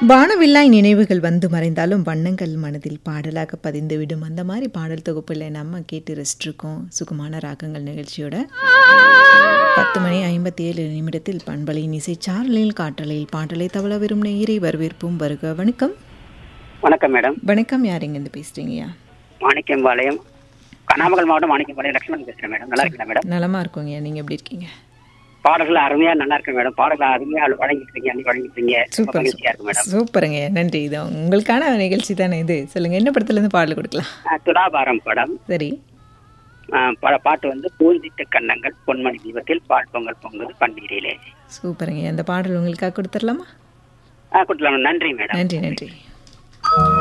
வானவில்லாய் நினைவுகள் வந்து மறைந்தாலும் வண்ணங்கள் மனதில் பாடலாக பதிந்துவிடும் அந்த மாதிரி பாடல் தொகுப்பில் நம்ம கேட்டு ரசிச்சிருக்கோம் சுகமான ராகங்கள் நிகழ்ச்சியோட பத்து மணி ஐம்பத்தி ஏழு நிமிடத்தில் பண்பலையின் இசை சாரலில் காற்றலையில் பாடலை தவள விரும் நேயரை வரவேற்போம் வருக வணக்கம் வணக்கம் மேடம் வணக்கம் யார் இங்கேருந்து பேசுறீங்கய்யா மாணிக்கம்பாளையம் நாமக்கல் மாவட்டம் மாணிக்கம்பாளையம் லட்சுமணன் பேசுறேன் மேடம் நல்லா இருக்கீங்களா மேடம் நலமா இருக்கோங்கய்யா நீங்க எப்படி இருக்கீங்க பாடல்கள் அருமையா நல்லா இருக்கு மேடம் பாடல்கள் அருமையா வழங்கிட்டு இருக்கீங்க அன்னி வழங்கிட்டு இருக்கீங்க ரொம்ப சூப்பர் மகிழ்ச்சியா இருக்கு மேடம் சூப்பருங்க நன்றி இது உங்களுக்கான நிகழ்ச்சி தானே இது சொல்லுங்க என்ன படத்துல இருந்து பாடல் கொடுக்கலாம் ஆ, துலாபாரம் படம் சரி ஆ, பட பாட்டு வந்து பூஞ்சிட்டு கண்ணங்கள் பொன்மணி தீபத்தில் பால் பொங்கல் பொங்குது பன்னீரிலே சூப்பருங்க அந்த பாடல் உங்களுக்காக கொடுத்துடலாமா ஆ கொடுக்கலாம் நன்றி மேடம் நன்றி நன்றி